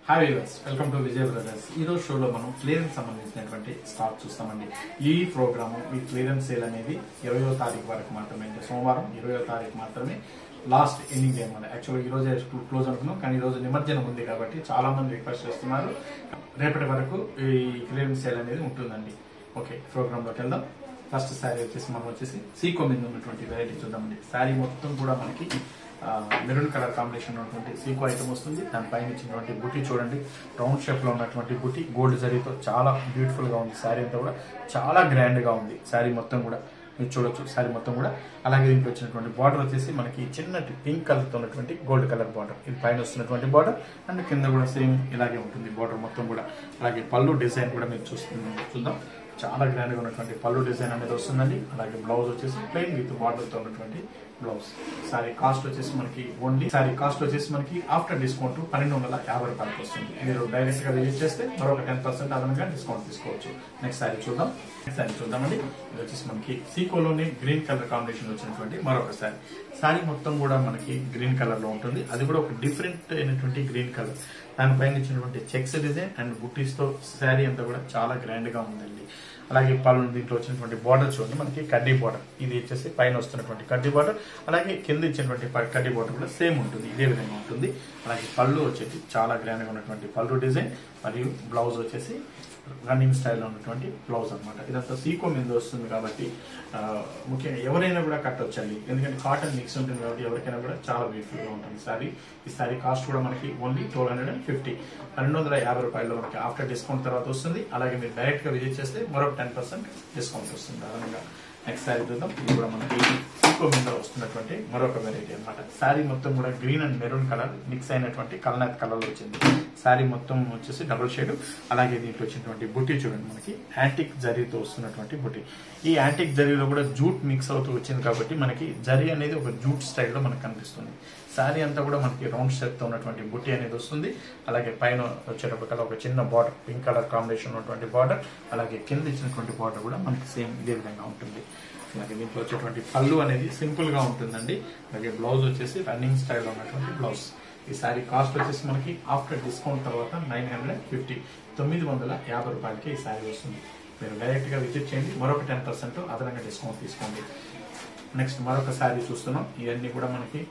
Hi viewers welcome to Vijay Brothers ఈ రోజు షోలో మనం క్లియరెన్స్ సంబంధించినటువంటి స్టాక్ చూస్తామండి ఈ ప్రోగ్రామ్ ఈ క్లియరెన్స్ సేల్ అనేది ఇరవయో తారీఖు వరకు మాత్రమే అంటే సోమవారం ఇరవయో తారీఖు మాత్రమే లాస్ట్ ఎండింగ్ డే అనమాట యాక్చువల్గా ఈ రోజే క్లోజ్ అనుకున్నాం కానీ ఈ రోజు నిమజ్జనం ఉంది కాబట్టి చాలా మంది రిక్వెస్ట్ చేస్తున్నారు రేపటి వరకు ఈ క్లియరెన్స్ సేల్ అనేది ఉంటుందండి ఓకే ప్రోగ్రామ్ లోకి వెళ్దాం ఫస్ట్ శారీ వచ్చేసి మనం వచ్చేసి సీకో మీద ఉన్నటువంటి వెరైటీ చూద్దామండి శారీ మొత్తం కూడా మనకి మెరూన్ కలర్ కాంబినేషన్ ఉన్నటువంటి సీకో ఐటమ్ వస్తుంది దానిపైన ఇచ్చినటువంటి బుట్టి చూడండి రౌండ్ షేప్ లో ఉన్నటువంటి బుట్టి గోల్డ్ జరీతో చాలా బ్యూటిఫుల్ గా ఉంది శారీ అంతా కూడా చాలా గ్రాండ్ గా ఉంది శారీ మొత్తం కూడా మీరు చూడొచ్చు శారీ మొత్తం కూడా అలాగే దీంట్లో వచ్చినటువంటి బార్డర్ వచ్చేసి మనకి చిన్నటి పింక్ కలర్ తో ఉన్నటువంటి గోల్డ్ కలర్ బార్డర్ ఇది పైన వస్తున్నటువంటి బార్డర్ అండ్ కింద కూడా సేమ్ ఇలాగే ఉంటుంది బార్డర్ మొత్తం కూడా అలాగే పళ్ళు డిజైన్ కూడా మీరు చూస్తుంది చూద్దాం చాలా గ్రాండ్ గా ఉన్నటువంటి పళ్ళు డిజైన్ అనేది వస్తుందండి అలాగే బ్లౌజ్ వచ్చేసి ప్లెయిన్ విత్ బార్డర్ తో ఉన్నటువంటి బ్లౌజ్ సారీ కాస్ట్ వచ్చేసి మనకి ఓన్లీ సారీ కాస్ట్ వచ్చేసి మనకి ఆఫ్టర్ డిస్కౌంట్ పన్నెండు వందల యాభై రూపాయలకు వస్తుంది మీరు డైరెక్ట్ గా విజిట్ చేస్తే మరొక టెన్ పర్సెంట్ అదనంగా డిస్కౌంట్ తీసుకోవచ్చు నెక్స్ట్ సారీ చూద్దాం నెక్స్ట్ సారీ చూద్దామండి ఇది వచ్చేసి మనకి సీకోలోని గ్రీన్ కలర్ కాంబినేషన్ వచ్చినటువంటి మరొక సారీ సారీ మొత్తం కూడా మనకి గ్రీన్ కలర్ లో ఉంటుంది అది కూడా ఒక డిఫరెంట్ అయినటువంటి గ్రీన్ కలర్ దానిపైన ఇచ్చినటువంటి చెక్స్ డిజైన్ అండ్ బుట్టీస్ తో శారీ అంతా కూడా చాలా గ్రాండ్ గా ఉందండి అలాగే పళ్ళు దీంట్లో వచ్చినటువంటి బార్డర్ చూడండి మనకి కడ్డీ బార్డర్ ఇది వచ్చేసి పైన వస్తున్నటువంటి కడ్డీ బార్డర్ అలాగే కింద ఇచ్చినటువంటి ప- కడ్డీ బార్డర్ కూడా సేమ్ ఉంటుంది ఇదే విధంగా ఉంటుంది అలాగే పళ్ళు వచ్చేసి చాలా గ్రాండ్ గా ఉన్నటువంటి పళ్ళు డిజైన్ మరియు బ్లౌజ్ వచ్చేసి రన్నింగ్ స్టైల్లో ఉన్నటువంటి బ్లౌజ్ అన్నమాట ఇదంతా సీకో మీద వస్తుంది కాబట్టి ఆ, ముఖ్యంగా ఎవరైనా కూడా కట్టొచ్చండి ఎందుకంటే కాటన్ మిక్స్ ఉంటుంది కాబట్టి ఎవరికైనా కూడా చాలా బ్యూటిఫుల్ గా ఉంటుంది సారీ ఈ సారీ కాస్ట్ కూడా మనకి only twelve hundred and fifty రెండు వందల యాభై రూపాయలు మనకి ఆఫ్టర్ డిస్కౌంట్ తర్వాత వస్తుంది అలాగే మీరు డైరెక్ట్ గా విజిట్ చేస్తే మరొక టెన్ పర్సెంట్ డిస్కౌంట్ వస్తుంది అదనంగా నెక్స్ట్ సారీ చూద్దాం ఇది కూడా మనకి సీకో మీద వస్తున్నటువంటి మరొక వెరైటీ అన్నమాట శారీ మొత్తం కూడా green and maroon colour mix అయినటువంటి కల్నాథ్ కలర్ లో వచ్చింది శారీ మొత్తం వచ్చేసి డబుల్ షేడ్ అలాగే దీంట్లో వచ్చినటువంటి బుట్టి చూడండి మనకి యాంటిక్ జరీతో వస్తున్నటువంటి బుట్టి ఈ యాంటిక్ జరీలో కూడా జూట్ మిక్స్ అవుతూ వచ్చింది కాబట్టి మనకి జరీ అనేది ఒక జూట్ స్టైల్లో మనకు కనిపిస్తుంది శారీ అంతా కూడా మనకి రౌండ్ షేప్ తో ఉన్నటువంటి బుట్టి అనేది వస్తుంది అలాగే పైన వచ్చేటప్పటికల్లా ఒక చిన్న బార్డర్ పింక్ కలర్ కాంబినేషన్ ఉన్నటువంటి బార్డర్ అలాగే కింద ఇచ్చినటువంటి బార్డర్ కూడా మనకి సేమ్ ఇదే విధంగా ఉంటుంది అలాగే దీంట్లో వచ్చేటువంటి పళ్ళు అనేది సింపుల్ గా ఉంటుందండి అలాగే బ్లౌజ్ వచ్చేసి రన్నింగ్ స్టైల్లో ఉన్నటువంటి బ్లౌజ్ ఈ సారీ కాస్ట్ వచ్చేసి మనకి ఆఫ్టర్ డిస్కౌంట్ తర్వాత నైన్ హండ్రెడ్ ఫిఫ్టీ తొమ్మిది వందల యాభై రూపాయలకి ఈ సారీ వస్తుంది మీరు డైరెక్ట్ గా విజిట్ చేయండి మరొక టెన్ పర్సెంట్ అదనంగా డిస్కౌంట్ తీసుకోండి నెక్స్ట్ మరొక శారీ చూస్తున్నాం ఇవన్నీ కూడా మనకి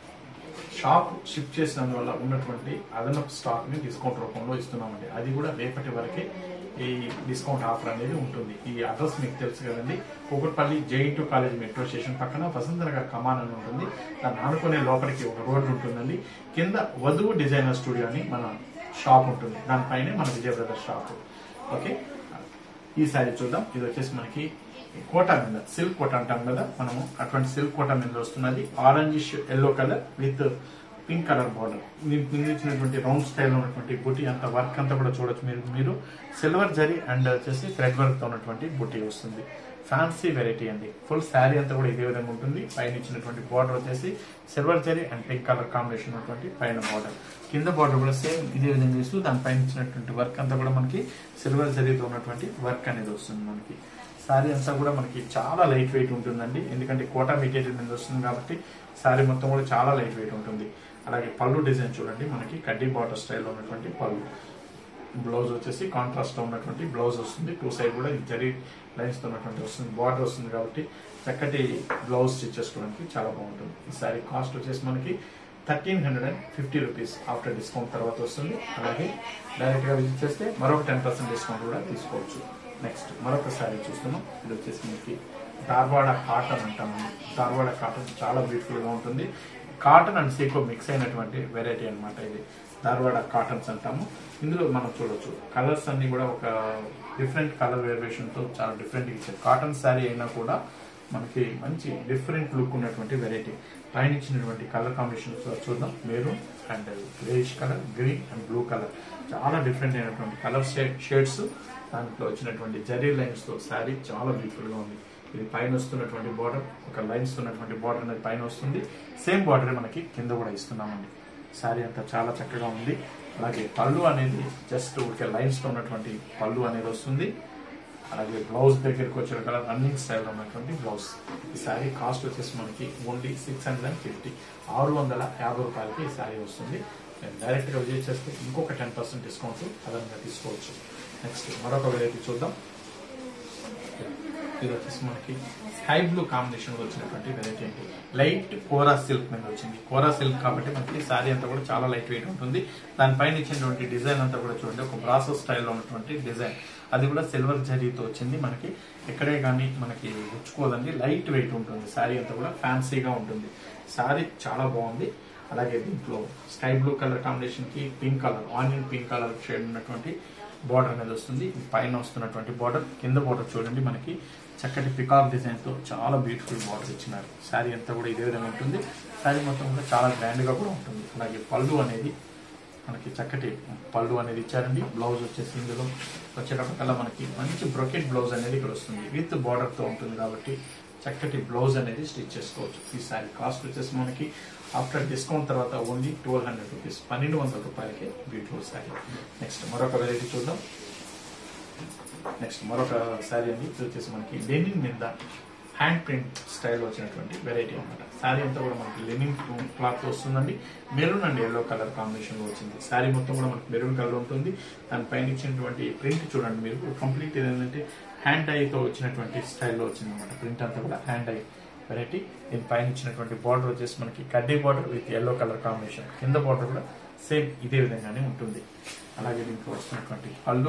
షాప్ షిఫ్ట్ చేసినందువల్ల ఉన్నటువంటి అదనపు స్టాక్ ని డిస్కౌంట్ రూపంలో ఇస్తున్నామండి అది కూడా రేపటి వరకే ఈ డిస్కౌంట్ ఆఫర్ అనేది ఉంటుంది ఈ అడ్రస్ మీకు తెలుసు కదండి Kukatpally JNTU college metro station పక్కన వసంతనగర్ కమాన్ అని ఉంటుంది దాన్ని ఆనుకునే లోపలికి ఒక రోడ్ ఉంటుందండి కింద వధువు డిజైనర్ స్టూడియో అని మన షాప్ ఉంటుంది దానిపైనే మన విజయ బ్రదర్ షాప్ ఓకే ఈ శారీ చూద్దాం ఇది వచ్చేసి మనకి కోటా మీద సిల్క్ కోట అంటాం కదా మనము అటువంటి సిల్క్ కోట మీద వస్తున్నది orange yellow colour with pink colour border దీనికి మీద ఇచ్చినటువంటి రౌండ్ స్టైల్ ఉన్నటువంటి బుట్టి అంత వర్క్ అంతా కూడా చూడొచ్చు మీరు మీరు సిల్వర్ జరీ అండ్ వచ్చేసి థ్రెడ్ వర్క్ తో ఉన్నటువంటి బుట్టి వస్తుంది ఫ్యాన్సీ వెరైటీ అండి ఫుల్ శారీ అంతా కూడా ఇదే విధంగా ఉంటుంది పైన ఇచ్చినటువంటి బార్డర్ వచ్చేసి silver zari and pink colour combination ఉన్నటువంటి పైన బార్డర్ కింద బార్డర్ కూడా సేమ్ ఇదే విధంగా ఇస్తూ దానిపైన ఇచ్చినటువంటి వర్క్ అంతా కూడా మనకి సిల్వర్ జరీతో ఉన్నటువంటి వర్క్ అనేది వస్తుంది మనకి శారీ అంతా కూడా మనకి చాలా లైట్ వెయిట్ ఉంటుందండి ఎందుకంటే కోటా మెటీరియల్ మీద వస్తుంది కాబట్టి శారీ మొత్తం కూడా చాలా లైట్ వెయిట్ ఉంటుంది అలాగే పళ్ళు డిజైన్ చూడండి మనకి కడ్డీ బార్డర్ స్టైల్లో ఉన్నటువంటి పళ్ళు బ్లౌజ్ వచ్చేసి కాంట్రాస్ట్ ఉన్నటువంటి బ్లౌజ్ వస్తుంది టూ సైడ్ కూడా ఈ జరీ లైన్స్ తో ఉన్నటువంటి వస్తుంది బార్డర్ వస్తుంది కాబట్టి చక్కటి బ్లౌజ్ స్టిచ్ చేసుకోవడానికి చాలా బాగుంటుంది ఈ సారీ కాస్ట్ వచ్చేసి మనకి thirteen hundred and fifty rupees after discount తర్వాత వస్తుంది అలాగే డైరెక్ట్ గా విజిట్ చేస్తే మరొక టెన్ పర్సెంట్ డిస్కౌంట్ కూడా తీసుకోవచ్చు నెక్స్ట్ మరొక సారీ చూస్తున్నాం ఇది వచ్చేసి మనకి ధార్వాడ కాటన్ అంటాము ధార్వాడ కాటన్ చాలా బ్యూటిఫుల్ గా ఉంటుంది కాటన్ అండ్ సీకో మిక్స్ అయినటువంటి వెరైటీ అన్నమాట ఇది ధార్వాడ కాటన్స్ అంటాము ఇందులో మనం చూడొచ్చు కలర్స్ అన్ని కూడా ఒక డిఫరెంట్ కలర్ వేరియేషన్ తో చాలా డిఫరెంట్ ఇచ్చారు కాటన్ శారీ అయినా కూడా మనకి మంచి డిఫరెంట్ లుక్ ఉన్నటువంటి వెరైటీ పైన ఇచ్చినటువంటి కలర్ కాంబినేషన్ చూద్దాం maroon and greyish colour green and blue colour చాలా డిఫరెంట్ అయినటువంటి కలర్ షేడ్స్ దాంట్లో వచ్చినటువంటి జరీ లైన్స్ తో శారీ చాలా బ్యూటిఫుల్ గా ఉంది ఇది పైన వస్తున్నటువంటి బార్డర్ ఒక లైన్స్ ఉన్నటువంటి బార్డర్ అనేది పైన వస్తుంది సేమ్ బార్డర్ మనకి కింద కూడా ఇస్తున్నామండి శారీ అంతా చాలా చక్కగా ఉంది అలాగే పళ్ళు అనేది జస్ట్ ఊరికే లైన్స్ తో ఉన్నటువంటి పళ్ళు అనేది వస్తుంది అలాగే బ్లౌజ్ దగ్గరికి వచ్చిన కలర్ రన్నింగ్ స్టైల్ ఉన్నటువంటి బ్లౌజ్ ఈ శారీ కాస్ట్ వచ్చేసి మనకి only six hundred and fifty ఆరు వందల యాభై రూపాయలకి ఈ శారీ వస్తుంది డైరెక్ట్ గా విజిట్ చేస్తే ఇంకొక టెన్ పర్సెంట్ డిస్కౌంట్ అదనంగా తీసుకోవచ్చు నెక్స్ట్ మరొక వెరైటీ చూద్దాం ఇది వచ్చేసి మనకి స్కై బ్లూ కాంబినేషన్ లో వచ్చినటువంటి వెరైటీ అండి లైట్ కోరా సిల్క్ మీద వచ్చింది కోరా సిల్క్ కాబట్టి మనకి సారీ అంతా కూడా చాలా లైట్ వెయిట్ ఉంటుంది దానిపైన ఇచ్చినటువంటి డిజైన్ అంతా కూడా చూడండి ఒక బ్రాసో స్టైల్లో ఉన్నటువంటి డిజైన్ అది కూడా సిల్వర్ జరీతో వచ్చింది మనకి ఎక్కడే కానీ మనకి గుచ్చుకోదండి లైట్ వెయిట్ ఉంటుంది సారీ అంతా కూడా ఫ్యాన్సీగా ఉంటుంది సారీ చాలా బాగుంది అలాగే దీంట్లో స్కై బ్లూ కలర్ కాంబినేషన్ కి pink colour onion pink colour shade ఉన్నటువంటి బార్డర్ అనేది వస్తుంది పైన వస్తున్నటువంటి బార్డర్ కింద బార్డర్ చూడండి మనకి చక్కటి పికాక్ డిజైన్ తో చాలా బ్యూటిఫుల్ బార్డర్ ఇచ్చినారు శారీ అంతా కూడా ఇదే విధంగా ఉంటుంది శారీ మొత్తం కూడా చాలా గ్రాండ్ గా కూడా ఉంటుంది అలాగే పళ్ళు అనేది మనకి చక్కటి పళ్ళు అనేది ఇచ్చారండి బ్లౌజ్ వచ్చేసి ఇందులో వచ్చేటప్పటికల్లా మనకి మంచి బ్రొకెట్ బ్లౌజ్ అనేది ఇక్కడ వస్తుంది విత్ బార్డర్ తో ఉంటుంది కాబట్టి చక్కటి బ్లౌజ్ అనేది స్టిచ్ చేసుకోవచ్చు ఈ శారీ కాస్ట్ వచ్చేసి మనకి ఆఫ్టర్ డిస్కౌంట్ తర్వాత ఓన్లీ ట్వెల్వ్ హండ్రెడ్ రూపీస్ పన్నెండు వందల రూపాయలకి బ్యూటిఫుల్ శారీ నెక్స్ట్ మరొక వెరైటీ చూద్దాం నెక్స్ట్ మరొక శారీ అండి ఇది వచ్చేసి మనకి లెనిన్ మీద హ్యాండ్ ప్రింట్ స్టైల్ వచ్చినటువంటి వెరైటీ అన్నమాట శారీ అంతా కూడా మనకి లెనిన్ క్లాత్ వస్తుందండి maroon and yellow colour combination లో వచ్చింది శారీ మొత్తం కూడా మనకి మెరూన్ కలర్ ఉంటుంది దానిపైన ఇచ్చినటువంటి ప్రింట్ చూడండి మీరు కంప్లీట్ ఏంటంటే హ్యాండ్ ఐతో వచ్చినటువంటి స్టైల్లో వచ్చింది అనమాట ప్రింట్ అంతా కూడా హ్యాండ్ ఐ వెరైటీ దీని పైన ఇచ్చినటువంటి బార్డర్ వచ్చేసి మనకి కడ్డీ border with yellow colour combination కింద బార్డర్ కూడా సేమ్ ఇదే విధంగానే ఉంటుంది అలాగే దీంట్లో వస్తున్నటువంటి పళ్ళు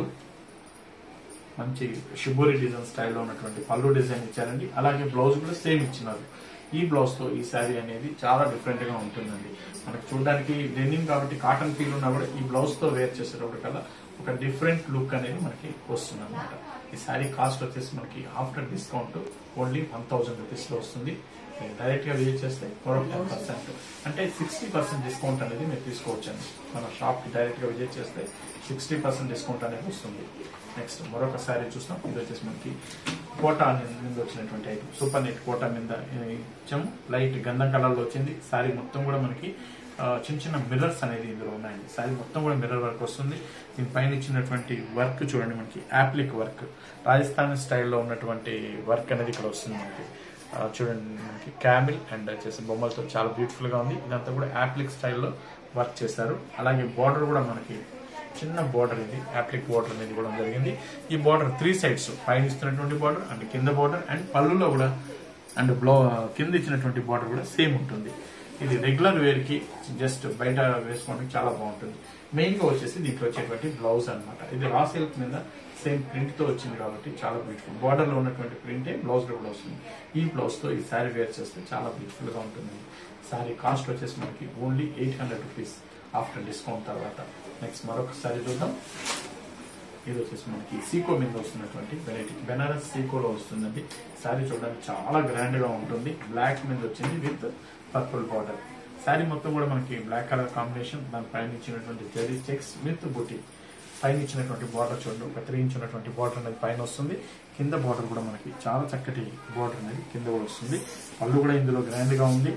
మంచి షిబోరి డిజైన్ స్టైల్లో ఉన్నటువంటి పళ్ళు డిజైన్ ఇచ్చారండి అలాగే బ్లౌజ్ కూడా సేమ్ ఇచ్చినారు ఈ బ్లౌజ్ తో ఈ శారీ అనేది చాలా డిఫరెంట్ గా ఉంటుందండి మనకి చూడడానికి డెనిమ్ కాబట్టి కాటన్ ఫీల్ ఉన్నా కూడా ఈ బ్లౌజ్ తో వేర్ చేసేటప్పటికల్లా ఒక డిఫరెంట్ లుక్ అనేది మనకి వస్తుంది అనమాట ఈ శారీ కాస్ట్ వచ్చేసి మనకి after discount only one thousand rupees లో వస్తుంది మీరు డైరెక్ట్ గా విజిట్ చేస్తే మరొక టెన్ పర్సెంట్ అంటే సిక్స్టీ పర్సెంట్ డిస్కౌంట్ అనేది మీరు తీసుకోవచ్చండి మన షాప్ కి డైరెక్ట్ గా విజిట్ చేస్తే సిక్స్టీ పర్సెంట్ డిస్కౌంట్ అనేది వస్తుంది నెక్స్ట్ మరొక శారీ చూస్తాం ఇది వచ్చేసి మనకి కోటా మీద వచ్చినటువంటి ఐటమ్ సూపర్ నెట్ కోటా మీద ఇచ్చాము లైట్ గంధం కలర్ లో వచ్చింది శారీ మొత్తం కూడా మనకి ఆ, చిన్న చిన్న మిర్రర్స్ అనేది ఇందులో ఉన్నాయండి శారీ మొత్తం కూడా మిర్రర్ వర్క్ వస్తుంది దీని పైన ఇచ్చినటువంటి వర్క్ చూడండి మనకి యాప్లిక్ వర్క్ రాజస్థాన్ స్టైల్లో ఉన్నటువంటి వర్క్ అనేది ఇక్కడ వస్తుంది మనకి ఆ, చూడండి మనకి క్యామిల్ అండ్ వచ్చేసి బొమ్మలతో చాలా బ్యూటిఫుల్ గా ఉంది ఇదంతా కూడా యాప్లిక్ స్టైల్లో వర్క్ చేశారు అలాగే బార్డర్ కూడా మనకి చిన్న బార్డర్ ఇది యాప్లిక్ బార్డర్ అనేది కూడా జరిగింది ఈ బార్డర్ త్రీ సైడ్స్ పైన ఇస్తున్నటువంటి బార్డర్ అండ్ కింద బార్డర్ అండ్ పళ్ళులో కూడా అండ్ బ్లౌ కింద ఇచ్చినటువంటి బార్డర్ కూడా సేమ్ ఉంటుంది ఇది రెగ్యులర్ వేర్ కి జస్ట్ బయట వేసుకోవడానికి చాలా బాగుంటుంది మెయిన్ గా వచ్చేసి దీంట్లో వచ్చేటువంటి బ్లౌజ్ అన్నమాట ఇది రా సిల్క్ మీద సేమ్ ప్రింట్ తో వచ్చింది కాబట్టి చాలా బ్యూటిఫుల్ బార్డర్ లో ఉన్నటువంటి ప్రింటే బ్లౌజ్ లో కూడా వస్తుంది ఈ బ్లౌజ్ తో ఈ శారీ వేర్ చేస్తే చాలా బ్యూటిఫుల్ గా ఉంటుంది శారీ కాస్ట్ వచ్చేసి మనకి only eight hundred rupees after discount తర్వాత నెక్స్ట్ మరొక శారీ చూద్దాం ఇది వచ్చేసి మనకి సీకో మీద వస్తున్నటువంటి వెరైటీ బెనారస్ సీకోలో వస్తుందండి శారీ చూడడానికి చాలా గ్రాండ్ గా ఉంటుంది బ్లాక్ మీద వచ్చింది విత్ పర్పుల్ బార్డర్ శారీ మొత్తం కూడా మనకి బ్లాక్ కలర్ కాంబినేషన్ దాని పైన ఇచ్చినటువంటి జరీ చెక్స్ విత్ బుటీ పైన ఇచ్చినటువంటి బార్డర్ చూడండి ఒక త్రీ ఇంచ్ ఉన్నటువంటి బార్డర్ అనేది పైన వస్తుంది కింద బార్డర్ కూడా మనకి చాలా చక్కటి బార్డర్ అనేది కింద కూడా వస్తుంది పళ్ళు కూడా ఇందులో గ్రాండ్ గా ఉంది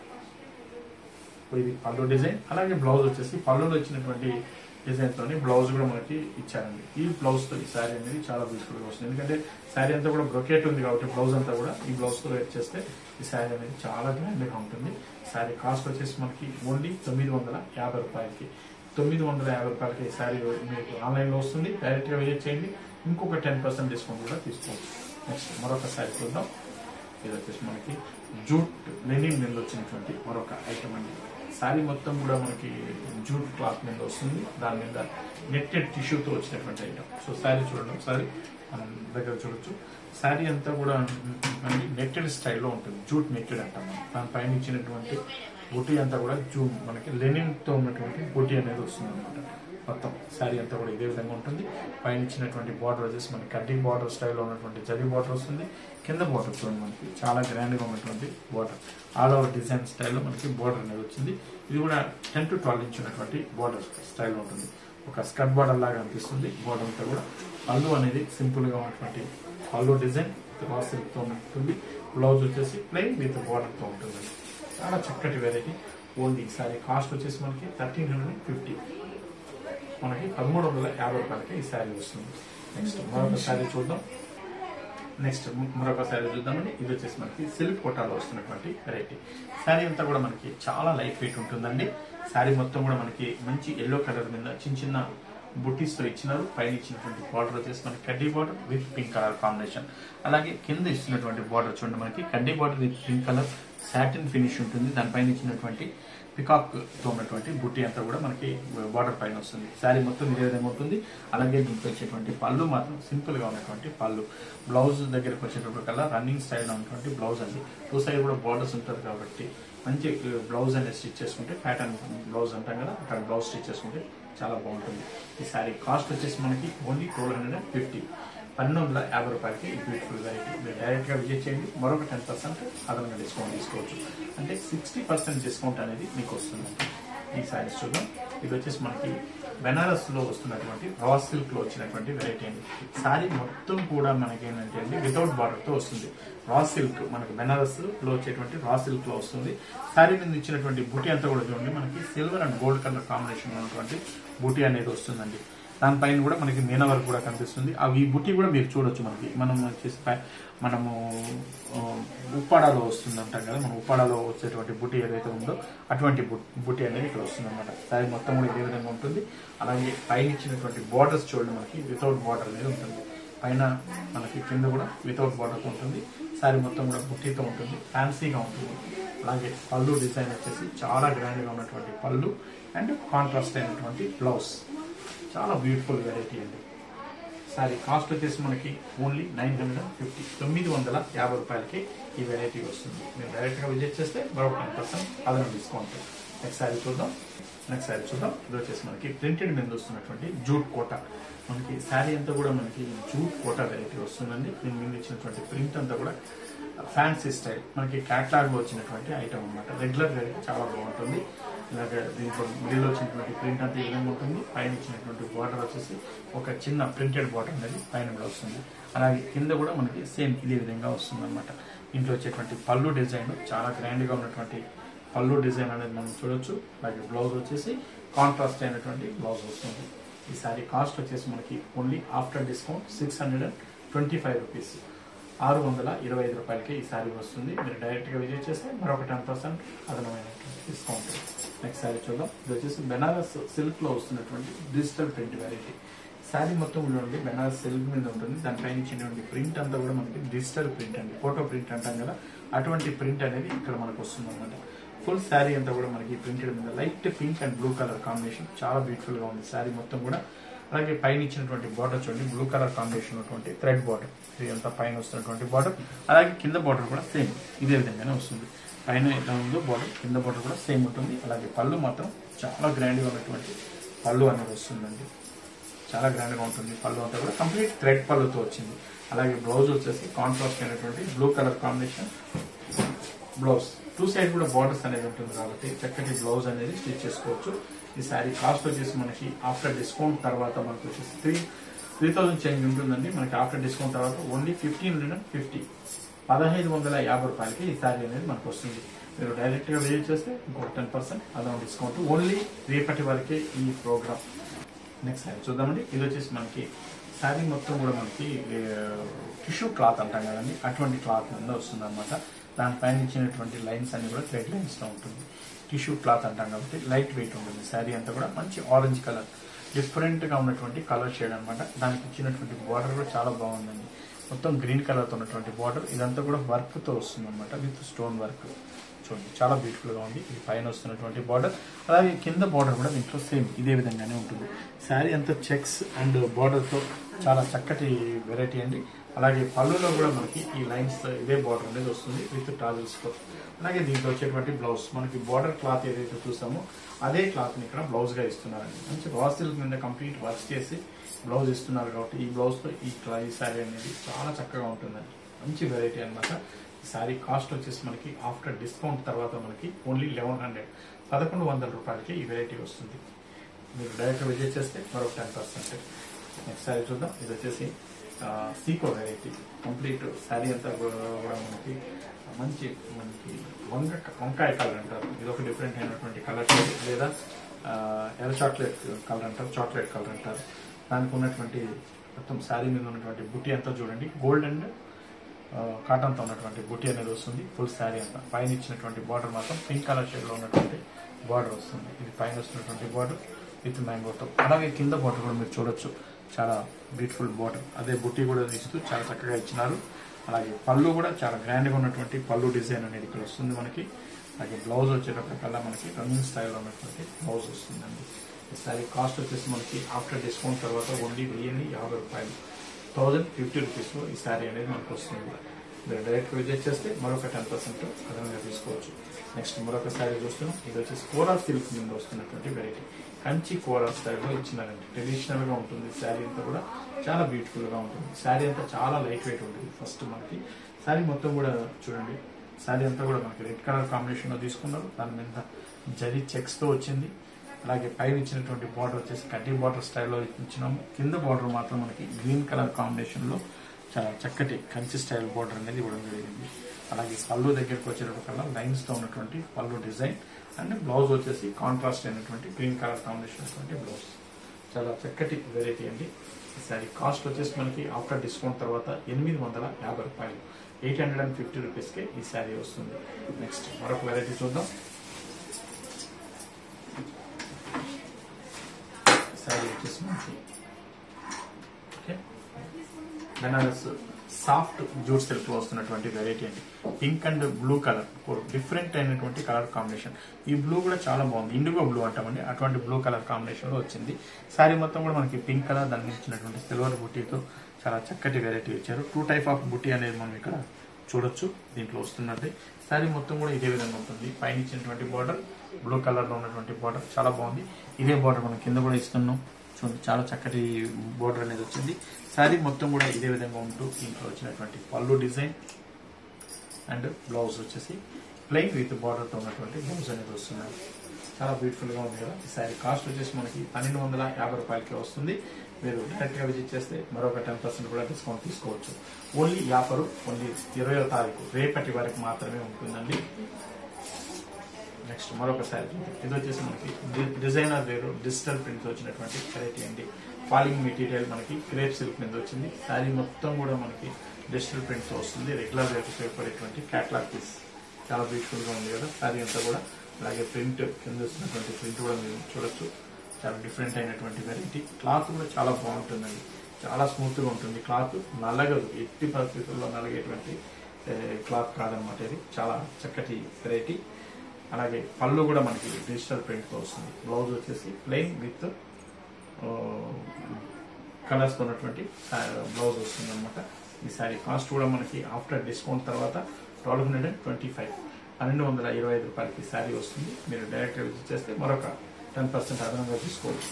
ఇది పళ్ళు డిజైన్ అలాగే బ్లౌజ్ వచ్చేసి పళ్ళులో ఇచ్చినటువంటి డిజైన్ తోని బ్లౌజ్ కూడా మనకి ఇచ్చారండి ఈ బ్లౌజ్ తో ఈ శారీ అనేది చాలా బ్యూటిఫుల్ గా వస్తుంది ఎందుకంటే శారీ అంతా కూడా బ్రొకెట్ ఉంది కాబట్టి బ్లౌజ్ అంతా కూడా ఈ బ్లౌజ్ తో వేర్ చేస్తే ఈ శారీ అనేది చాలా గ్రాండ్ గా ఉంటుంది శారీ కాస్ట్ వచ్చేసి మనకి ఓన్లీ తొమ్మిది వందల యాభై రూపాయలకి తొమ్మిది వందల యాభై రూపాయలకి ఈ శారీ మీకు ఆన్లైన్ లో వస్తుంది డైరెక్ట్ గా విజిట్ చేయండి ఇంకొక టెన్ పర్సెంట్ డిస్కౌంట్ కూడా తీసుకోవచ్చు నెక్స్ట్ మరొక శారీ చూద్దాం ఇది వచ్చేసి మనకి జూట్ లెనిన్ మీద వచ్చినటువంటి మరొక ఐటమ్ అండి శారీ మొత్తం కూడా మనకి జూట్ క్లాత్ మీద వస్తుంది దాని మీద నెట్టెడ్ టిష్యూతో వచ్చినటువంటి ఐటమ్ సో శారీ చూడండి ఒకసారి మనం దగ్గర చూడొచ్చు శారీ అంతా కూడా మనకి నెట్టెడ్ స్టైల్లో ఉంటుంది జూట్ నెట్టెడ్ అంటాం మనం దాని పైన ఇచ్చినటువంటి బుటీ అంతా కూడా జూ మనకి లెనిన్ తో ఉన్నటువంటి బుటీ అనేది వస్తుంది అనమాట మొత్తం శారీ అంతా కూడా ఇదే విధంగా ఉంటుంది పైన ఇచ్చినటువంటి బార్డర్ వచ్చేసి మనకి కడ్డింగ్ బార్డర్ స్టైల్లో ఉన్నటువంటి జరీ బార్డర్ వస్తుంది కింద బార్డర్ చూడండి మనకి చాలా గ్రాండ్ గా ఉన్నటువంటి బార్డర్ ఆల్ ఓవర్ డిజైన్ స్టైల్లో మనకి బార్డర్ అనేది వచ్చింది ఇది కూడా టెన్ టు ట్వెల్వ్ ఇంచ్ ఉన్నటువంటి బార్డర్ స్టైల్ ఉంటుంది ఒక స్కర్ట్ బార్డర్ లాగా అనిపిస్తుంది బార్డర్ అంతా కూడా పళ్ళు అనేది సింపుల్ గా ఉన్నటువంటి పళ్ళు డిజైన్ సిల్క్ తో ఉంటుంది బ్లౌజ్ వచ్చేసి ప్లెయిన్ విత్ బార్డర్ తో ఉంటుంది చాలా చక్కటి వెరైటీ ఓన్లీ సారీ కాస్ట్ వచ్చేసి మనకి థర్టీన్ హండ్రెడ్ ఫిఫ్టీ మనకి పదమూడు వందల యాభై రూపాయలకి ఈ శారీ వస్తుంది నెక్స్ట్ మరొక శారీ చూద్దాం నెక్స్ట్ మరొక శారీ చూద్దామండి ఇది వచ్చేసి మనకి సిల్క్ కోటాలో వస్తున్నటువంటి వెరైటీ శారీ అంతా కూడా మనకి చాలా లైట్ వెయిట్ ఉంటుందండి శారీ మొత్తం కూడా మనకి మంచి ఎల్లో కలర్ మీద చిన్న చిన్న బుట్టీస్ తో ఇచ్చినారు పైన ఇచ్చినటువంటి బార్డర్ వచ్చేసి మనకి కడ్డీ border with pink colour combination అలాగే కింద ఇచ్చినటువంటి బార్డర్ చూడండి మనకి కడ్డీ border with pink colour satin finish ఉంటుంది దానిపైన ఇచ్చినటువంటి పికాక్ తో ఉన్నటువంటి బుట్టి అంతా కూడా మనకి బార్డర్ పైన వస్తుంది శారీ మొత్తం ఇదే విధంగా ఉంటుంది అలాగే దీంట్లో వచ్చేటువంటి పళ్ళు మాత్రం సింపుల్ గా ఉన్నటువంటి పళ్ళు బ్లౌజ్ దగ్గరకు వచ్చేటప్పుడు కల్లా రన్నింగ్ స్టైల్ ఉన్నటువంటి బ్లౌజ్ అండి టూ సైడ్ కూడా బార్డర్స్ ఉంటుంది కాబట్టి మంచి బ్లౌజ్ అనేది స్టిచ్ చేసుకుంటే ప్యాటర్న్ బ్లౌజ్ అంటాం కదా అక్కడ బ్లౌజ్ స్టిచ్ చేసుకుంటే చాలా బాగుంటుంది ఈ శారీ కాస్ట్ వచ్చేసి మనకి only twelve hundred and fifty పన్నెండు వందల యాభై రూపాయలకి ఈ బ్యూటిఫుల్ వెరైటీ మీరు డైరెక్ట్గా విజిట్ చేయండి మరొక టెన్ పర్సెంట్ అదనంగా డిస్కౌంట్ తీసుకోవచ్చు అంటే సిక్స్టీ పర్సెంట్ డిస్కౌంట్ అనేది మీకు వస్తుంది ఈ శారీస్ చూద్దాం ఇది వచ్చేసి మనకి బెనారస్ లో వస్తున్నటువంటి రా సిల్క్ లో వచ్చినటువంటి వెరైటీ అండి శారీ మొత్తం కూడా మనకి ఏంటంటే అండి వితౌట్ బార్డర్ తో వస్తుంది రా సిల్క్ మనకి బెనారస్ లో వచ్చేటువంటి రా సిల్క్ లో వస్తుంది శారీ మీద ఇచ్చినటువంటి బుటీ అంతా కూడా చూడండి మనకి silver and gold colour combination ఉన్నటువంటి బుటీ అనేది వస్తుందండి దానిపైన కూడా మనకి మీనా వర్క్ కూడా కనిపిస్తుంది అవి ఈ బుట్టి కూడా మీరు చూడొచ్చు మనకి మనం వచ్చేసి పై- మనము ఆ, ఉప్పాడాలో వస్తుంది అంటాం కదా మన ఉప్పాడాలో వచ్చేటువంటి బుట్టి ఏదైతే ఉందో అటువంటి బు- బుట్టి అనేది ఇక్కడ వస్తుంది అనమాట దాని మొత్తం కూడా ఇదే విధంగా ఉంటుంది అలాగే పైన ఇచ్చినటువంటి బార్డర్స్ చూడండి మనకి వితౌట్ బార్డర్ అనేది ఉంటుంది పైన మనకి కింద కూడా వితౌట్ బార్డర్ ఉంటుంది శారీ మొత్తం కూడా బుట్టితో ఉంటుంది ఫ్యాన్సీగా ఉంటుంది అలాగే పళ్ళు డిజైన్ వచ్చేసి చాలా గ్రాండ్ గా ఉన్నటువంటి పళ్ళు అండ్ కాంట్రాస్ట్ అయినటువంటి బ్లౌజ్ చాలా బ్యూటిఫుల్ వెరైటీ అండి సారీ కాస్ట్ వచ్చేసి మనకి ఓన్లీ నైన్ హండ్రెడ్ ఫిఫ్టీ తొమ్మిది వందల యాభై రూపాయలకి ఈ వెరైటీ వస్తుంది మీరు డైరెక్ట్గా విజిట్ చేస్తే మరొక టెన్ పర్సెంట్ అదనం డిస్కౌంట్ నెక్స్ట్ సారీ చూద్దాం నెక్స్ట్ సారీ చూద్దాం ఇది వచ్చేసి మనకి ప్రింటెడ్ మీద వస్తున్నటువంటి జూట్ కోట మనకి శారీ అంతా కూడా మనకి జూట్ కోట వెరైటీ వస్తుందండి దీని మీద ఇచ్చినటువంటి ప్రింట్ అంతా కూడా ఫ్యాన్సీ స్టైల్ మనకి క్యాట్లాగ్ లో వచ్చినటువంటి ఐటమ్ అన్నమాట రెగ్యులర్ గా అయితే చాలా బాగుంటుంది ఇలాగే దీంట్లో మిడిల్ వచ్చినటువంటి ప్రింట్ అంతా ఈ విధంగా ఉంటుంది పైన ఇచ్చినటువంటి బార్డర్ వచ్చేసి ఒక చిన్న ప్రింటెడ్ బార్డర్ అనేది పైన కూడా వస్తుంది అలాగే కింద కూడా మనకి సేమ్ ఇదే విధంగా వస్తుంది అనమాట ఇంట్లో వచ్చేటువంటి పళ్ళు డిజైన్ చాలా గ్రాండ్ గా ఉన్నటువంటి పళ్ళు డిజైన్ అనేది మనం చూడొచ్చు అలాగే బ్లౌజ్ వచ్చేసి కాంట్రాస్ట్ అయినటువంటి బ్లౌజ్ వస్తుంది ఈ సారీ కాస్ట్ వచ్చేసి మనకి only after discount six hundred and twenty five rupees ఆరు వందల ఇరవై ఐదు రూపాయలకి ఈ సారీ వస్తుంది మీరు డైరెక్ట్ గా విజిట్ చేస్తే మరొక టెన్ పర్సెంట్ అదనమైనటువంటి డిస్కౌంట్ నెక్స్ట్ సారీ చూద్దాం ఇది వచ్చేసి బెనారస్ సిల్క్ లో వస్తున్నటువంటి డిజిటల్ ప్రింట్ వెరైటీ శారీ మొత్తం చూడండి బెనారస్ సిల్క్ మీద ఉంటుంది దానిపైన ఇచ్చినటువంటి ప్రింట్ అంతా కూడా మనకి డిజిటల్ ప్రింట్ అండి ఫోటో ప్రింట్ అంటాం కదా అటువంటి ప్రింట్ అనేది ఇక్కడ మనకు వస్తుంది అనమాట ఫుల్ శారీ అంతా కూడా మనకి ప్రింటెడ్ మీద light pink and blue colour combination చాలా బ్యూటిఫుల్ గా ఉంది శారీ మొత్తం కూడా అలాగే పైన ఇచ్చినటువంటి బార్డర్ చూడండి బ్లూ కలర్ కాంబినేషన్ ఉన్నటువంటి థ్రెడ్ బార్డర్ ఇది అంతా పైన వస్తున్నటువంటి బార్డర్ అలాగే కింద బార్డర్ కూడా సేమ్ ఇదే విధంగానే వస్తుంది పైన ఎలా ఉందో బార్డర్ కింద బార్డర్ కూడా సేమ్ ఉంటుంది అలాగే పళ్ళు మాత్రం చాలా గ్రాండ్ గా ఉన్నటువంటి పళ్ళు అనేది వస్తుందండి చాలా గ్రాండ్ గా ఉంటుంది పళ్ళు అంతా కూడా కంప్లీట్ థ్రెడ్ పళ్ళుతో వచ్చింది అలాగే బ్లౌజ్ వచ్చేసి కాంట్రాస్ట్ అయినటువంటి blue colour combination blouse two side కూడా బార్డర్స్ అనేది ఉంటుంది కాబట్టి చక్కటి బ్లౌజ్ అనేది స్టిచ్ చేసుకోవచ్చు ఈ శారీ కాస్ట్ వచ్చేసి మనకి ఆఫ్టర్ డిస్కౌంట్ తర్వాత మనకి వచ్చేసి త్రీ త్రీ థౌసండ్ చేంజ్ ఉంటుందండి మనకి ఆఫ్టర్ డిస్కౌంట్ తర్వాత only fifteen hundred and fifty పదహైదు వందల యాభై రూపాయలకి ఈ శారీ అనేది మనకు వస్తుంది మీరు డైరెక్ట్ గా విజిట్ చేస్తే ఇంకొక టెన్ పర్సెంట్ అదొక డిస్కౌంట్ ఓన్లీ రేపటి వరకే ఈ ప్రోగ్రామ్ నెక్స్ట్ శారీ చూద్దామండి ఇది వచ్చేసి మనకి శారీ మొత్తం కూడా మనకి టిష్యూ క్లాత్ అంటాం కదండి అటువంటి క్లాత్ మీద వస్తుంది అనమాట దానిపైన ఇచ్చినటువంటి లైన్స్ అన్ని కూడా థ్రెడ్ లైన్స్ తో ఉంటుంది టిష్యూ క్లాత్ అంటాం కాబట్టి లైట్ వెయిట్ ఉంటుంది శారీ అంతా కూడా మంచి ఆరెంజ్ కలర్ డిఫరెంట్ గా ఉన్నటువంటి కలర్ షేడ్ అనమాట దానికి ఇచ్చినటువంటి బార్డర్ కూడా చాలా బాగుందండి మొత్తం గ్రీన్ కలర్ తో ఉన్నటువంటి బార్డర్ ఇదంతా కూడా వర్క్ తో వస్తుంది అనమాట విత్ స్టోన్ వర్క్ చూడండి చాలా బ్యూటిఫుల్ గా ఉంది ఇది పైన వస్తున్నటువంటి బార్డర్ అలాగే కింద బార్డర్ కూడా దీంట్లో సేమ్ ఇదే విధంగానే ఉంటుంది శారీ అంతా చెక్స్ అండ్ బార్డర్ తో చాలా చక్కటి వెరైటీ అండి అలాగే పళ్ళులో కూడా మనకి ఈ లైన్స్ ఇదే బార్డర్ అనేది వస్తుంది విత్ టాజల్స్ తో అలాగే దీంట్లో వచ్చేటువంటి బ్లౌజ్ మనకి బార్డర్ క్లాత్ ఏదైతే చూసామో అదే క్లాత్ ని ఇక్కడ బ్లౌజ్ గా ఇస్తున్నారండి మంచి రా సిల్క్ మీద కంప్లీట్ వర్క్ చేసి బ్లౌజ్ ఇస్తున్నారు కాబట్టి ఈ బ్లౌజ్ తో ఈ క్లా- ఈ శారీ అనేది చాలా చక్కగా ఉంటుందండి మంచి వెరైటీ అన్నమాట ఈ శారీ కాస్ట్ వచ్చేసి మనకి ఆఫ్టర్ డిస్కౌంట్ తర్వాత మనకి ఓన్లీ లెవెన్ హండ్రెడ్ పదకొండు వందల రూపాయలకి ఈ వెరైటీ వస్తుంది మీరు డైరెక్ట్ విజిట్ చేస్తే మరొక టెన్ పర్సెంట్ నెక్స్ట్ శారీ చూద్దాం ఇది వచ్చేసి సీకో వెరైటీ కంప్లీట్ శారీ అంతా కూడా కూడా మనకి మంచి మనకి వంక వంకాయ కలర్ అంటారు ఇది ఒక డిఫరెంట్ అయినటువంటి కలర్ లేదా ఆ, ఎర్ర చాక్లెట్ కలర్ అంటారు చాక్లెట్ కలర్ అంటారు దానికి ఉన్నటువంటి మొత్తం శారీ మీద ఉన్నటువంటి బుట్టి అంతా చూడండి గోల్డ్ అండ్ కాటన్తో ఉన్నటువంటి బుట్టి అనేది వస్తుంది ఫుల్ శారీ అంతా పైన ఇచ్చినటువంటి బార్డర్ మాత్రం పింక్ కలర్ షేడ్లో ఉన్నటువంటి బార్డర్ వస్తుంది ఇది పైన వస్తున్నటువంటి బార్డర్ విత్ మ్యాంగోతో అలాగే కింద బార్డర్ కూడా మీరు చూడొచ్చు చాలా బ్యూటిఫుల్ బార్డర్ అదే బుట్టి కూడా ఇస్తూ చాలా చక్కగా ఇచ్చినారు అలాగే పళ్ళు కూడా చాలా గ్రాండ్గా ఉన్నటువంటి పళ్ళు డిజైన్ అనేది ఇక్కడ వస్తుంది మనకి అలాగే బ్లౌజ్ వచ్చేటప్పటికల్లా మనకి రన్నింగ్ స్టైల్లో ఉన్నటువంటి బ్లౌజ్ వస్తుందండి ఈ సారీ కాస్ట్ వచ్చేసి మనకి ఆఫ్టర్ డిస్కౌంట్ తర్వాత ఓన్లీ వెయ్యి యాభై రూపాయలు థౌజండ్ ఫిఫ్టీ రూపీస్లో ఈ శారీ అనేది మనకు వస్తుంది మీరు డైరెక్ట్ విజిట్ చేస్తే మరొక టెన్ పర్సెంట్ అదనంగా తీసుకోవచ్చు నెక్స్ట్ మరొక శారీ చూస్తున్నాం ఇది వచ్చేసి కోరా సిల్క్ మీద వస్తున్నటువంటి వెరైటీ కంచి కోరా స్టైల్లో ఇచ్చినారండి ట్రెడిషనల్ గా ఉంటుంది శారీ అంతా కూడా చాలా బ్యూటిఫుల్ గా ఉంటుంది శారీ అంతా చాలా లైట్ వెయిట్ ఉంటుంది ఫస్ట్ మనకి శారీ మొత్తం కూడా చూడండి శారీ అంతా కూడా మనకి రెడ్ కలర్ కాంబినేషన్ లో తీసుకున్నారు దాని మీద జరీ చెక్స్ తో వచ్చింది అలాగే పైన ఇచ్చినటువంటి బార్డర్ వచ్చేసి కటింగ్ బార్డర్ స్టైల్లో ఇచ్చినాము కింద బార్డర్ మాత్రం మనకి గ్రీన్ కలర్ కాంబినేషన్ లో చాలా చక్కటి కంచి స్టైల్ బార్డర్ అనేది ఇవ్వడం జరిగింది అలాగే పళ్ళు దగ్గరికి వచ్చేటప్పటికల్లా లైన్స్ తో ఉన్నటువంటి పళ్ళు డిజైన్ అండ్ బ్లౌజ్ వచ్చేసి కాంట్రాస్ట్ అయినటువంటి గ్రీన్ కలర్ కాంబినేషన్ ఉన్నటువంటి బ్లౌజ్ చాలా చక్కటి వెరైటీ అండి ఈ సారీ కాస్ట్ వచ్చేసి మనకి ఆఫ్టర్ డిస్కౌంట్ తర్వాత ఎనిమిది వందల యాభై రూపాయలు ఎయిట్ హండ్రెడ్ అండ్ ఫిఫ్టీ రూపీస్కే ఈ శారీ వస్తుంది నెక్స్ట్ మరొక వెరైటీ చూద్దాం శారీ వచ్చేసి మనకి okay Banaras soft jute silk లో వస్తున్నటువంటి వెరైటీ అండి pink and blue colour different అయినటువంటి కలర్ కాంబినేషన్ ఈ బ్లూ కూడా చాలా బాగుంది ఇండిగో బ్లూ అంటామండి అటువంటి బ్లూ కలర్ కాంబినేషన్ లో వచ్చింది శారీ మొత్తం కూడా మనకి పింక్ కలర్ దాని మీద ఇచ్చినటువంటి సిల్వర్ బుట్టీతో చాలా చక్కటి వెరైటీ ఇచ్చారు టూ టైప్ ఆఫ్ బుట్టి అనేది మనం ఇక్కడ చూడొచ్చు దీంట్లో వస్తున్నది శారీ మొత్తం కూడా ఇదే విధంగా ఉంటుంది పైన ఇచ్చినటువంటి బార్డర్ బ్లూ కలర్ లో ఉన్నటువంటి బార్డర్ చాలా బాగుంది ఇదే బార్డర్ మనం కింద కూడా ఇస్తున్నాం చూడండి చాలా చక్కటి బోర్డర్ అనేది వచ్చింది శారీ మొత్తం కూడా ఇదే విధంగా ఉంటూ దీంట్లో వచ్చినటువంటి పళ్ళు డిజైన్ అండ్ బ్లౌజ్ వచ్చేసి ప్లెయిన్ విత్ బార్డర్తో ఉన్నటువంటి బ్లౌజ్ అనేది వస్తుంది చాలా బ్యూటిఫుల్ గా ఉంది కదా ఈ శారీ కాస్ట్ వచ్చేసి మనకి పన్నెండు వందల యాభై రూపాయలకి వస్తుంది మీరు డైరెక్ట్ గా విజిట్ చేస్తే మరొక టెన్ పర్సెంట్ కూడా డిస్కౌంట్ తీసుకోవచ్చు ఓన్లీ ఈ ఆఫర్ ఓన్లీ ఇరవయో తారీఖు రేపటి వరకు మాత్రమే ఉంటుందండి నెక్స్ట్ మరొక శారీ చూద్దాం. ఇది వచ్చేసి మనకి డి- డిజైనర్ వేరు డిజిటల్ ప్రింట్ వచ్చినటువంటి వెరైటీ అండి ఫాలింగ్ మెటీరియల్ మనకి క్రేప్ సిల్క్ మీద వచ్చింది శారీ మొత్తం కూడా మనకి డిజిటల్ ప్రింట్ తో వస్తుంది రెగ్యులర్ రేట్ ఉపయోగపడేటువంటి క్యాట్లాగ్ పీస్ చాలా బ్యూటిఫుల్ గా ఉంది కదా శారీ అంతా కూడా అలాగే ప్రింట్ కింద వస్తున్నటువంటి ప్రింట్ కూడా మీరు చూడొచ్చు చాలా డిఫరెంట్ అయినటువంటి వెరైటీ క్లాత్ కూడా చాలా బాగుంటుందండి చాలా స్మూత్ గా ఉంటుంది క్లాత్ నల్లగదు ఎట్టి పరిస్థితుల్లో నలగేటువంటి క్లాత్ కాదనమాట ఇది చాలా చక్కటి వెరైటీ అలాగే పళ్ళు కూడా మనకి డిజిటల్ ప్రింట్ తో వస్తుంది బ్లౌజ్ వచ్చేసి ప్లెయిన్ విత్ కలర్స్ తో ఉన్నటువంటి బ్లౌజ్ వస్తుంది అనమాట ఈ సారీ కాస్ట్ కూడా మనకి ఆఫ్టర్ డిస్కౌంట్ తర్వాత twelve hundred and twenty five పన్నెండు వందల ఇరవై ఐదు రూపాయలకి శారీ వస్తుంది మీరు డైరెక్ట్ విజిట్ చేస్తే మరొక టెన్ పర్సెంట్ అదనంగా తీసుకోవచ్చు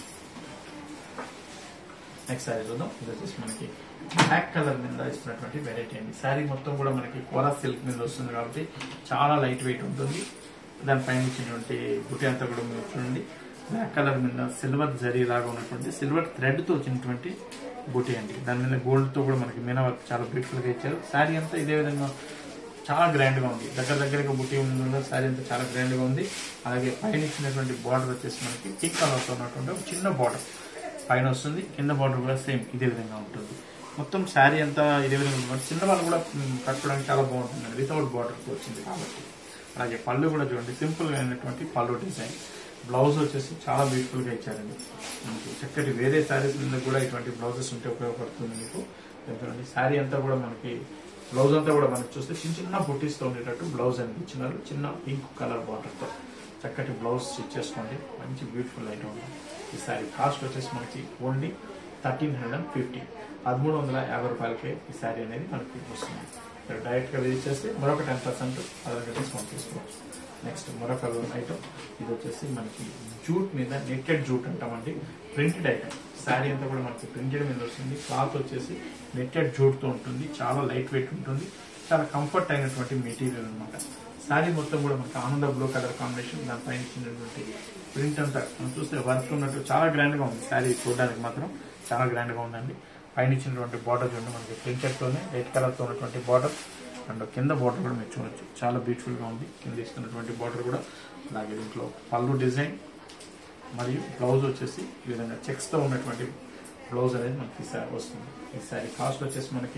నెక్స్ట్ శారీ చూద్దాం ఇది వచ్చేసి మనకి బ్లాక్ కలర్ మీద ఇస్తున్నటువంటి వెరైటీ అండి శారీ మొత్తం కూడా మనకి కోరా సిల్క్ మీద వస్తుంది కాబట్టి చాలా లైట్ వెయిట్ ఉంటుంది దానిపైన ఇచ్చినటువంటి బుట్టి అంతా కూడా మీరు చూడండి బ్లాక్ కలర్ మీద సిల్వర్ జరీ లాగా ఉన్నటువంటి సిల్వర్ థ్రెడ్ తో వచ్చినటువంటి బుట్టి అండి దాని మీద గోల్డ్ తో కూడా మనకి మీనా వర్క్ చాలా బ్యూటిఫుల్ గా ఇచ్చారు శారీ అంతా ఇదే విధంగా చాలా గ్రాండ్ గా ఉంది దగ్గర దగ్గరగా బుట్టి ఉంది శారీ అంతా చాలా గ్రాండ్ గా ఉంది అలాగే పైన ఇచ్చినటువంటి బార్డర్ వచ్చేసి మనకి పింక్ కలర్ తో ఉన్నటువంటి ఒక చిన్న బార్డర్ పైన వస్తుంది కింద బార్డర్ కూడా సేమ్ ఇదే విధంగా ఉంటుంది మొత్తం శారీ అంతా ఇదే విధంగా ఉంటుంది చిన్న వాళ్ళు కూడా మ్, కట్టుకోవడానికి చాలా బాగుంటుంది వితౌట్ బార్డర్ వచ్చింది కాబట్టి అలాగే పళ్ళు కూడా చూడండి సింపుల్ గా అయినటువంటి పళ్ళు డిజైన్ బ్లౌజ్ వచ్చేసి చాలా బ్యూటిఫుల్ గా ఇచ్చారండి మనకి చక్కటి వేరే శారీస్ మీద కూడా ఇటువంటి బ్లౌజెస్ ఉంటే ఉపయోగపడుతుంది మీకు చూడండి శారీ అంతా కూడా మనకి బ్లౌజ్ అంతా కూడా మనకి చూస్తే చిన్న చిన్న బుట్టీస్ తో ఉండేటట్టు బ్లౌజ్ అనేది ఇచ్చినారు చిన్న పింక్ కలర్ బార్డర్ తో చక్కటి బ్లౌజ్ స్టిచ్ చేసుకోండి మంచి బ్యూటిఫుల్ ఐటమ్ ఉంది ఈ సారీ కాస్ట్ వచ్చేసి మనకి only thirteen hundred and fifty పదమూడు వందల యాభై రూపాయలకే ఈ శారీ అనేది మనకి వస్తుంది మీరు డైరెక్ట్ గా విజిట్ చేస్తే మరొక టెన్ పర్సెంట్ అదనంగా డిస్కౌంట్ తీసుకోవచ్చు నెక్స్ట్ మరొక ఐటమ్ ఇది వచ్చేసి మనకి జూట్ మీద నెట్టెడ్ జూట్ అంటామండి ప్రింటెడ్ ఐటమ్ శారీ అంతా కూడా మనకి ప్రింటెడ్ మీద వస్తుంది క్లాత్ వచ్చేసి నెట్టెడ్ జూట్ తో ఉంటుంది చాలా లైట్ వెయిట్ ఉంటుంది చాలా కంఫర్ట్ అయినటువంటి మెటీరియల్ అన్నమాట శారీ మొత్తం కూడా మనకి ఆనంద బ్లూ కలర్ కాంబినేషన్ దానిపైన ఇచ్చినటువంటి ప్రింట్ అంతా మనం చూస్తే వర్క్ ఉన్నట్టు చాలా గ్రాండ్ గా ఉంది శారీ చూడడానికి మాత్రం చాలా గ్రాండ్ గా ఉందండి పైన ఇచ్చినటువంటి బార్డర్ చూడండి మనకి ప్రింటెడ్ తోనే రెడ్ కలర్ తో ఉన్నటువంటి బార్డర్ అండ్ కింద బార్డర్ కూడా మీరు చూడొచ్చు చాలా బ్యూటిఫుల్ గా ఉంది కింద ఇస్తున్నటువంటి బార్డర్ కూడా అలాగే దీంట్లో పళ్ళు డిజైన్ మరియు బ్లౌజ్ వచ్చేసి ఈ విధంగా చెక్స్ తో ఉన్నటువంటి బ్లౌజ్ అనేది మనకి ఈ శారీ వస్తుంది ఈ శారీ కాస్ట్ వచ్చేసి మనకి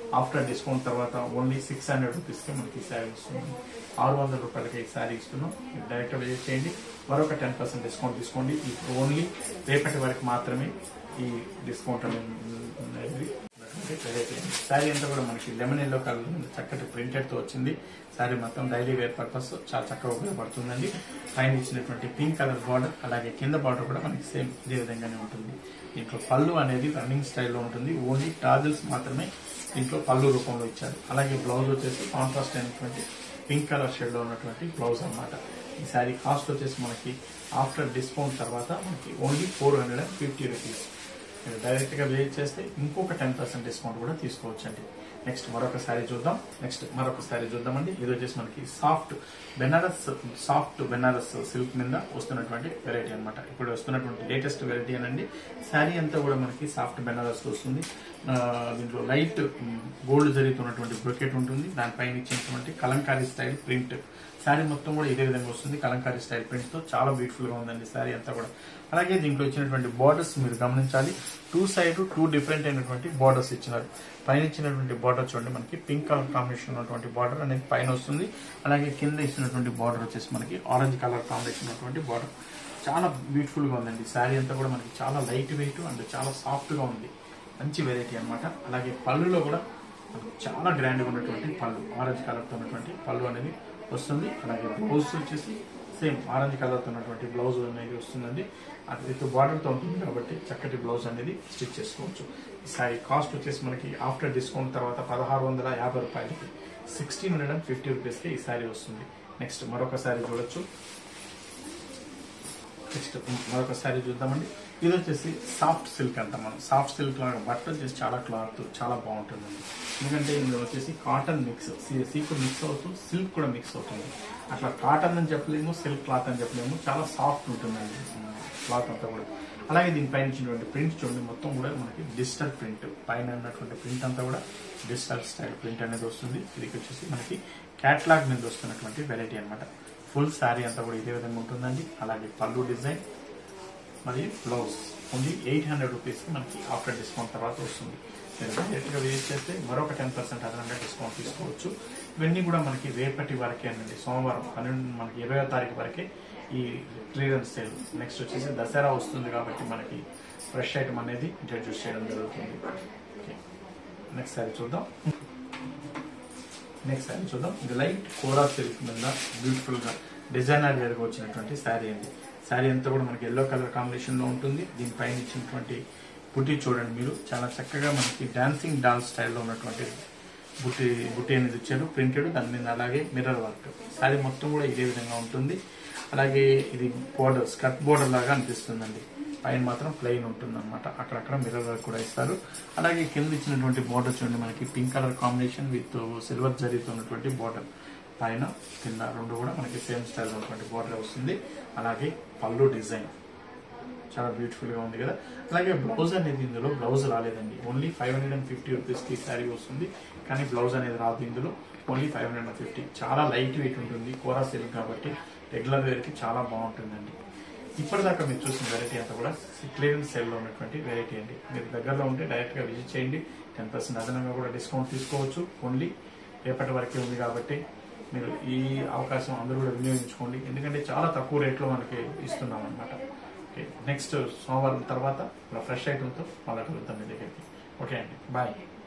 ఆఫ్టర్ డిస్కౌంట్ తర్వాత ఓన్లీ సిక్స్ హండ్రెడ్ రూపీస్కి మనకి ఈ శారీ ఇస్తున్నాం ఆరు వందల రూపాయలకి ఈ శారీ ఇస్తున్నాం మీరు డైరెక్ట్ విజిట్ చేయండి మరొక టెన్ పర్సెంట్ డిస్కౌంట్ తీసుకోండి ఇప్పుడు ఓన్లీ రేపటి వరకు మాత్రమే ఈ డిస్కౌంట్ అనేది శారీ అంతా కూడా మనకి లెమన్ ఎల్లో కలర్ చక్కటి ప్రింటెడ్ తో వచ్చింది శారీ మొత్తం డైలీ వేర్ పర్పస్ చాలా చక్కగా ఉపయోగపడుతుందండి పైన ఇచ్చినటువంటి పింక్ కలర్ బార్డర్ అలాగే కింద బార్డర్ కూడా మనకి సేమ్ ఇదే విధంగానే ఉంటుంది దీంట్లో పళ్ళు అనేది రన్నింగ్ స్టైల్లో ఉంటుంది ఓన్లీ టాజిల్స్ మాత్రమే దీంట్లో పళ్ళు రూపంలో ఇచ్చారు అలాగే బ్లౌజ్ వచ్చేసి కాంట్రాస్ట్ అయినటువంటి పింక్ కలర్ షేడ్ లో ఉన్నటువంటి బ్లౌజ్ అన్నమాట ఈ శారీ కాస్ట్ వచ్చేసి మనకి ఆఫ్టర్ డిస్కౌంట్ తర్వాత మనకి only four hundred and fifty rupees మీరు డైరెక్ట్ గా విజిట్ చేస్తే ఇంకొక టెన్ పర్సెంట్ డిస్కౌంట్ కూడా తీసుకోవచ్చండి నెక్స్ట్ మరొక శారీ చూద్దాం నెక్స్ట్ మరొక శారీ చూద్దామండి ఇది వచ్చేసి మనకి soft Banaras soft Banaras silk మీద వస్తున్నటువంటి వెరైటీ అన్నమాట ఇప్పుడు వస్తున్నటువంటి లేటెస్ట్ వెరైటీ అనండి శారీ అంతా కూడా మనకి సాఫ్ట్ బెనారస్ వస్తుంది ఆ, దీంట్లో లైట్ గోల్డ్ జరుగుతున్నటువంటి బ్రొకెట్ ఉంటుంది దానిపైన ఇచ్చినటువంటి కలంకారీ స్టైల్ ప్రింట్ శారీ మొత్తం కూడా ఇదే విధంగా వస్తుంది కలంకారీ స్టైల్ ప్రింట్ తో చాలా బ్యూటిఫుల్ గా ఉందండి శారీ అంతా కూడా అలాగే దీంట్లో ఇచ్చినటువంటి బార్డర్స్ మీరు గమనించాలి టూ సైడ్ టూ డిఫరెంట్ అయినటువంటి బార్డర్స్ ఇచ్చినారు పైన ఇచ్చినటువంటి బార్డర్ చూడండి మనకి పింక్ కలర్ కాంబినేషన్ ఉన్నటువంటి బార్డర్ అనేది పైన వస్తుంది అలాగే కింద ఇచ్చినటువంటి బార్డర్ వచ్చేసి మనకి ఆరెంజ్ కలర్ కాంబినేషన్ ఉన్నటువంటి బార్డర్ చాలా బ్యూటిఫుల్ గా ఉందండి శారీ అంతా కూడా మనకి చాలా లైట్ వెయిట్ అండ్ చాలా సాఫ్ట్ గా ఉంది మంచి వెరైటీ అన్నమాట అలాగే పళ్ళులో కూడా మనకి చాలా గ్రాండ్ గా ఉన్నటువంటి పళ్ళు ఆరెంజ్ కలర్ తో ఉన్నటువంటి పళ్ళు అనేది వస్తుంది అలాగే బ్లౌజ్ వచ్చేసి సేమ్ ఆరెంజ్ కలర్ తో ఉన్నటువంటి బ్లౌజ్ అనేది వస్తుందండి అది విత్ బార్డర్ తో ఉంటుంది కాబట్టి చక్కటి బ్లౌజ్ అనేది స్టిచ్ చేసుకోవచ్చు ఈ సారీ కాస్ట్ వచ్చేసి మనకి ఆఫ్టర్ డిస్కౌంట్ తర్వాత పదహారు వందల యాభై రూపాయలకి సిక్స్టీన్ హండ్రెడ్ అండ్ ఫిఫ్టీ రూపీస్కి ఈ సారీ వస్తుంది నెక్స్ట్ మరొక సారీ చూడొచ్చు నెక్స్ట్ మరొక శారీ చూద్దామండి ఇది వచ్చేసి సాఫ్ట్ సిల్క్ అంట మనం సాఫ్ట్ సిల్క్ లాగా బట్ట వచ్చేసి చాలా క్లాత్ చాలా బాగుంటుందండి ఎందుకంటే ఇందులో వచ్చేసి కాటన్ మిక్స్ సీకుడ్ మిక్స్ అవుతూ సిల్క్ కూడా మిక్స్ అవుతుంది అట్లా కాటన్ అని చెప్పలేము సిల్క్ క్లాత్ అని చెప్పలేము చాలా సాఫ్ట్ ఉంటుందండి క్లాత్ అంతా కూడా అలాగే దీనిపైన ఇచ్చినటువంటి ప్రింట్ చూడండి మొత్తం కూడా మనకి డిజిటల్ ప్రింట్ పైన ఉన్నటువంటి ప్రింట్ అంతా కూడా డిజిటల్ స్టైల్ ప్రింట్ అనేది వస్తుంది ఇది వచ్చేసి మనకి క్యాట్లాగ్ మీద వస్తున్నటువంటి వెరైటీ అన్నమాట ఫుల్ శారీ అంతా కూడా ఇదే విధంగా ఉంటుందండి అలాగే పళ్ళు డిజైన్ మరియు బ్లౌజ్ ఓన్లీ ఎయిట్ హండ్రెడ్ రూపీస్కి మనకి ఆఫ్టర్ డిస్కౌంట్ తర్వాత వస్తుంది మీరు డైరెక్ట్గా విజిట్ చేస్తే మరొక టెన్ పర్సెంట్ అదనంగా డిస్కౌంట్ తీసుకోవచ్చు ఇవన్నీ కూడా మనకి రేపటి వరకే అండి సోమవారం పన్నెండు మనకి ఇరవై తారీఖు వరకే ఈ క్లియరెన్స్ సేల్ నెక్స్ట్ వచ్చేసి దసరా వస్తుంది కాబట్టి మనకి ఫ్రెష్ ఐటమ్ అనేది ఇంట్రడ్యూస్ చేయడం జరుగుతుంది ఓకే నెక్స్ట్ సారీ చూద్దాం నెక్స్ట్ శారీ చూద్దాం ఇది లైట్ కోరా సిల్క్ మీద బ్యూటిఫుల్ గా డిజైనర్ వేర్ గా వచ్చినటువంటి శారీ అండి శారీ అంతా కూడా మనకి ఎల్లో కలర్ కాంబినేషన్ లో ఉంటుంది దీనిపైన ఇచ్చినటువంటి బుట్టి చూడండి మీరు చాలా చక్కగా మనకి డాన్సింగ్ డాన్స్ స్టైల్లో ఉన్నటువంటి బుట్టి బుట్టి అనేది ఇచ్చారు ప్రింటెడ్ దాని మీద అలాగే మిర్రర్ వర్క్ శారీ మొత్తం కూడా ఇదే విధంగా ఉంటుంది అలాగే ఇది బోర్డర్ స్కర్ట్ బోర్డర్ లాగా అనిపిస్తుందండి పైన మాత్రం ప్లెయిన్ ఉంటుంది అనమాట అక్కడక్కడ మిర్రర్ వర్క్ కూడా ఇస్తారు అలాగే కింద ఇచ్చినటువంటి బోర్డర్ చూడండి మనకి pink colour combination with silver జరీతో ఉన్నటువంటి బోర్డర్ పైన కింద రెండు కూడా మనకి సేమ్ స్టైల్ ఉన్నటువంటి బోర్డర్ వస్తుంది అలాగే పళ్ళు డిజైన్ చాలా బ్యూటిఫుల్ గా ఉంది కదా అలాగే బ్లౌజ్ అనేది ఇందులో బ్లౌజ్ రాలేదండి only five hundred and fifty rupees కి శారీ వస్తుంది కానీ బ్లౌజ్ అనేది రాదు ఇందులో only five hundred and fifty చాలా లైట్ వెయిట్ ఉంటుంది కోరా సిల్క్ కాబట్టి రెగ్యులర్ వేర్ కి చాలా బాగుంటుందండి ఇప్పటిదాకా మీరు చూసిన వెరైటీ అంతా కూడా క్లియరెన్స్ సేల్ లో ఉన్నటువంటి వెరైటీ అండి మీరు దగ్గరలో ఉంటే డైరెక్ట్ గా విజిట్ చేయండి టెన్ పర్సెంట్ అదనంగా కూడా డిస్కౌంట్ తీసుకోవచ్చు ఓన్లీ రేపటి వరకే ఉంది కాబట్టి మీరు ఈ అవకాశం అందరూ కూడా వినియోగించుకోండి ఎందుకంటే చాలా తక్కువ రేట్లో మనకి ఇస్తున్నాం అనమాట ఓకే నెక్స్ట్ సోమవారం తర్వాత ఫ్రెష్ ఐటమ్తో మళ్ళీ కలుద్దాం మీ దగ్గరికి ఓకే అండి బాయ్